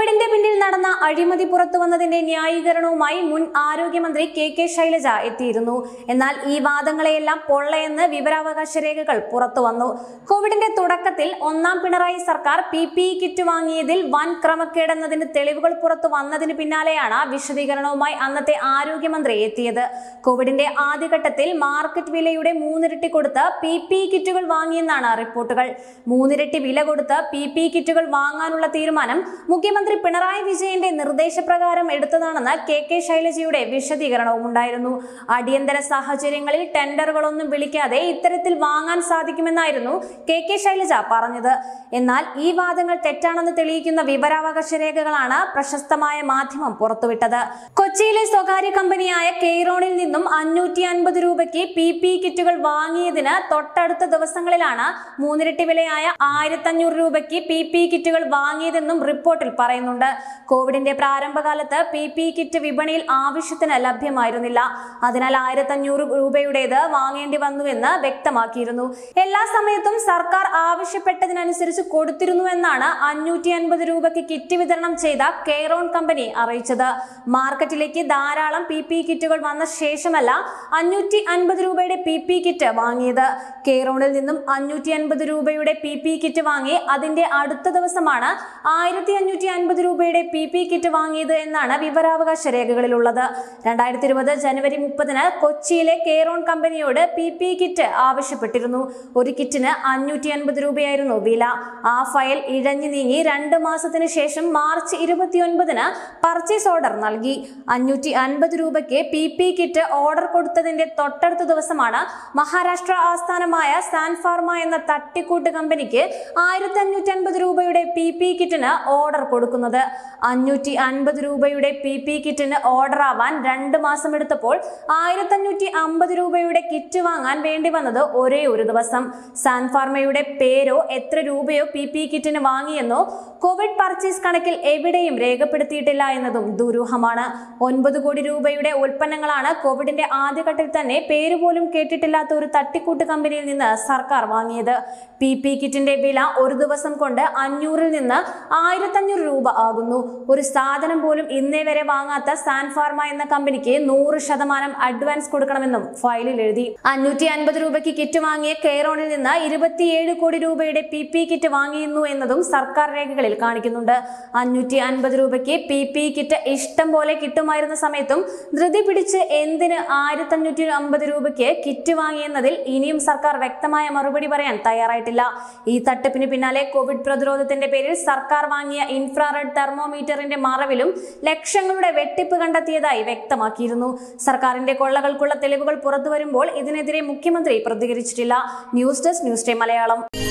കോവിഡിന്റെ പിന്നിൽ നടന്ന അഴിമതി പുറത്തു വന്നതിന്റെ ന്യായീകരണവുമായി മുൻ ആരോഗ്യമന്ത്രി കെ കെ ശൈലജ എത്തിയിരുന്നു എന്നാൽ ഈ വാദങ്ങളെയെല്ലാം പൊള്ളയെന്ന് വിവരാവകാശ രേഖകൾ പുറത്തു വന്നു കോവിഡിന്റെ തുടക്കത്തിൽ ഒന്നാം പിണറായി സർക്കാർ പി പി ഇ കിറ്റ് വാങ്ങിയതിൽ വൻ ക്രമക്കേടെന്നതിന് തെളിവുകൾ പുറത്തു വന്നതിന് പിന്നാലെയാണ് വിശദീകരണവുമായി അന്നത്തെ ആരോഗ്യമന്ത്രി എത്തിയത് കോവിഡിന്റെ ആദ്യഘട്ടത്തിൽ മാർക്കറ്റ് വിലയുടെ മൂന്നിരട്ടി കൊടുത്ത് പി പി ഇ കിറ്റുകൾ വാങ്ങിയെന്നാണ് റിപ്പോർട്ടുകൾ മൂന്നിരട്ടി വില കൊടുത്ത് പി പി ഇ കിറ്റുകൾ വാങ്ങാനുള്ള തീരുമാനം മുഖ്യമന്ത്രി പിണറായി വിജയന്റെ നിർദ്ദേശപ്രകാരം എടുത്തതാണെന്ന് കെ കെ ശൈലജയുടെ വിശദീകരണവും ഉണ്ടായിരുന്നു അടിയന്തര സാഹചര്യങ്ങളിൽ ടെൻഡറുകളൊന്നും വിളിക്കാതെ ഇത്തരത്തിൽ വാങ്ങാൻ സാധിക്കുമെന്നായിരുന്നു കെ കെ ശൈലജ പറഞ്ഞത് എന്നാൽ ഈ വാദങ്ങൾ തെറ്റാണെന്ന് തെളിയിക്കുന്ന വിവരാവകാശ രേഖകളാണ് പ്രശസ്തമായ മാധ്യമം പുറത്തുവിട്ടത് കൊച്ചിയിലെ സ്വകാര്യ കമ്പനിയായ കെയ്റോണിൽ നിന്നും അഞ്ഞൂറ്റി അൻപത് രൂപയ്ക്ക് പി പി കിറ്റുകൾ വാങ്ങിയതിന് തൊട്ടടുത്ത ദിവസങ്ങളിലാണ് മൂന്നിരട്ടി വിലയായ ആയിരത്തഞ്ഞൂറ് രൂപയ്ക്ക് പി പി കിറ്റുകൾ വാങ്ങിയതെന്നും റിപ്പോർട്ടിൽ പറയുന്നുണ്ട് കോവിഡിന്റെ പ്രാരംഭകാലത്ത് പി പി കിറ്റ് വിപണിയിൽ ആവശ്യത്തിന് ലഭ്യമായിരുന്നില്ല അതിനാൽ ആയിരത്തഞ്ഞൂറ് രൂപയുടേത് വാങ്ങേണ്ടി വന്നുവെന്ന് വ്യക്തമാക്കിയിരുന്നു എല്ലാ സമയത്തും സർക്കാർ ആവശ്യപ്പെട്ടതിനനുസരിച്ച് കൊടുത്തിരുന്നുവെന്നാണ് അഞ്ഞൂറ്റി അൻപത് രൂപയ്ക്ക് കിറ്റ് വിതരണം ചെയ്ത കെയ്റോൺ കമ്പനി അറിയിച്ചത് മാർക്കറ്റിലേക്ക് ധാരാളം പി പി കിറ്റുകൾ വന്ന ശേഷമല്ല അഞ്ഞൂറ്റി അൻപത് രൂപയുടെ പി പി കിറ്റ് വാങ്ങിയത് കെയ്റോണിൽ നിന്നും അഞ്ഞൂറ്റി അൻപത് രൂപയുടെ പി പി കിറ്റ് വാങ്ങി അതിന്റെ അടുത്ത ദിവസമാണ് ആയിരത്തി അഞ്ഞൂറ്റി അൻപത് രൂപയുടെ പി പി കിറ്റ് വാങ്ങിയത് എന്നാണ് വിവരാവകാശ രേഖകളിലുള്ളത് രണ്ടായിരത്തി ഇരുപത് ജനുവരി മുപ്പതിന് കൊച്ചിയിലെ കെയ്റോൺ കമ്പനിയോട് പി പി കിറ്റ് ആവശ്യപ്പെട്ടിരുന്നു ഒരു കിറ്റിന് അഞ്ഞൂറ്റി അൻപത് രൂപയായിരുന്നു വില ആ ഫയൽ ഇഴഞ്ഞു നീങ്ങി രണ്ട് മാസത്തിന് ശേഷം മാർച്ച് ഇരുപത്തിയൊൻപതിന് പർച്ചേസ് ഓർഡർ നൽകി അഞ്ഞൂറ്റി അൻപത് രൂപയ്ക്ക് പി പി കിറ്റ് ഓർഡർ കൊടുത്തതിന്റെ തൊട്ടടുത്ത ദിവസമാണ് മഹാരാഷ്ട്ര ആസ്ഥാനമായ സാൻ ഫാർമ എന്ന തട്ടിക്കൂട്ട് കമ്പനിക്ക് ആയിരത്തി അഞ്ഞൂറ്റി അൻപത് രൂപയുടെ പി പി കിറ്റിന് ഓർഡർ കൊടുക്കുന്നത് അഞ്ഞൂറ്റി അൻപത് രൂപയുടെ പി പി കിറ്റിന് ഓർഡർ ആവാൻ രണ്ട് മാസം എടുത്തപ്പോൾ ആയിരത്തി അഞ്ഞൂറ്റി അമ്പത് രൂപയുടെ കിറ്റ് വാങ്ങാൻ വേണ്ടി വന്നത് ഒരേ ഒരു ദിവസം സാൻ ഫാർമയുടെ പേരോ എത്ര രൂപയോ പി പി കിറ്റിന് വാങ്ങിയെന്നോ കോവിഡ് പർച്ചേസ് കണക്കിൽ എവിടെയും രേഖപ്പെടുത്തിയിട്ടില്ല എന്നതും ദുരൂഹമാണ് ഒൻപത് കോടി രൂപയുടെ ഉൽപ്പന്നങ്ങളാണ് കോവിഡിന്റെ ആദ്യഘട്ടത്തിൽ തന്നെ പേര് പോലും കേട്ടിട്ടില്ലാത്ത ഒരു തട്ടിക്കൂട്ട് കമ്പനിയിൽ നിന്ന് സർക്കാർ വാങ്ങിയത് പി പി കിറ്റിന്റെ വില ഒരു ദിവസം കൊണ്ട് അഞ്ഞൂറിൽ നിന്ന് ആയിരത്തഞ്ഞൂറ് രൂപ ആകുന്നു ഒരു സാധനം പോലും ഇന്നേ വരെ വാങ്ങാത്ത സാൻ ഫാർമ എന്ന കമ്പനിക്ക് നൂറ് ശതമാനം അഡ്വാൻസ് കൊടുക്കണമെന്നും ഫയലിൽ എഴുതി അഞ്ഞൂറ്റി അൻപത് രൂപയ്ക്ക് കിറ്റ് വാങ്ങിയ കെയറോണിൽ നിന്ന് ഇരുപത്തിയേഴ് കോടി രൂപയുടെ പി പി കിറ്റ് വാങ്ങിയിരുന്നു എന്നതും സർക്കാർ രേഖകളിൽ കാണിക്കുന്നുണ്ട് അഞ്ഞൂറ്റി അൻപത് രൂപയ്ക്ക് പി പി കിറ്റ് ഇഷ്ടം പോലെ കിട്ടുമായിരുന്ന സമയത്തും ധൃതി പിടിച്ച് എന്തിന് ആയിരത്തി അഞ്ഞൂറ്റി അമ്പത് രൂപയ്ക്ക് കിറ്റ് വാങ്ങിയെന്നതിൽ ഇനിയും സർക്കാർ വ്യക്തമായ മറുപടി പറയാൻ തയ്യാറായിട്ടില്ല ഈ തട്ടിപ്പിന് പിന്നാലെ കോവിഡ് പ്രതിരോധത്തിന്റെ പേരിൽ സർക്കാർ വാങ്ങിയ ഇൻഫ്രാറെഡ് തെർമോമീറ്ററിന്റെ മറവിലും ലക്ഷങ്ങളുടെ വെട്ടിപ്പ് കണ്ടെത്തിയതായി വ്യക്തമാക്കിയിരുന്നു സർക്കാരിന്റെ കൊള്ളകൾക്കുള്ള തെളിവുകൾ പുറത്തുവരുമ്പോൾ ഇതിനെതിരെ മുഖ്യമന്ത്രി പ്രതികരിച്ചിട്ടില്ല news desk news day Malayalam